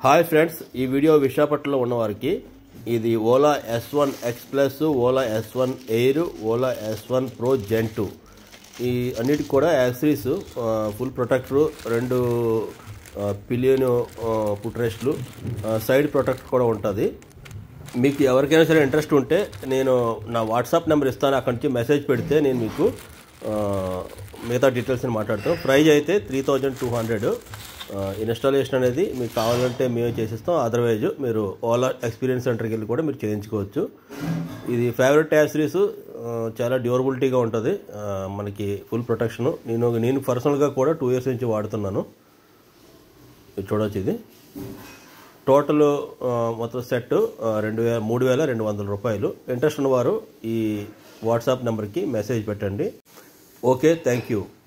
hi friends ఈ video విశాఖపట్నంలో ఉన్నవారికి ఇది Ola S one X plus Ola S one air Ola S one pro gen two ఈ అన్నిటికి కూడా యాక్సరీస్ ఫుల్ ప్రొటెక్టర్ రెండు పిలియన్ ఫుట్ రెస్ట్లు సైడ్ ప్రొటెక్టర్ కూడా ఉంటుంది మీకు ఎవరికైనా సరే ఇంట్రెస్ట్ ఉంటే నేను నా వాట్సాప్ నెంబర్ ఇస్తాను అక్కడి నుంచి మెసేజ్ పెడితే నేను మీకు ఆ, మిగతా డీటెయిల్స్ని మాట్లాడతాను ప్రైజ్ అయితే three thousand two hundred installation అనేది మీకు కావాలంటే మేమే చేసిస్తాం అదర్వైజ్ మీరు ఓలా ఎక్స్పీరియన్స్ సెంటర్కి వెళ్ళి కూడా మీరు చేయించుకోవచ్చు ఇది ఫేవరెట్ యాక్సరీస్ చాలా డ్యూరబిలిటీగా ఉంటుంది ఆ, మనకి ఫుల్ ప్రొటెక్షన్ నేను నేను పర్సనల్గా కూడా టూ ఇయర్స్ నుంచి వాడుతున్నాను ఇది చూడవచ్చు ఇది టోటల్ ఆ, మొత్తం సెట్ ఆ, రెండు వేల మూడు వేల రెండు వందల రూపాయలు ఇంట్రెస్ట్ ఉన్నవారు ఈ వాట్సాప్ నెంబర్కి మెసేజ్ పెట్టండి ఓకే థ్యాంక్ యూ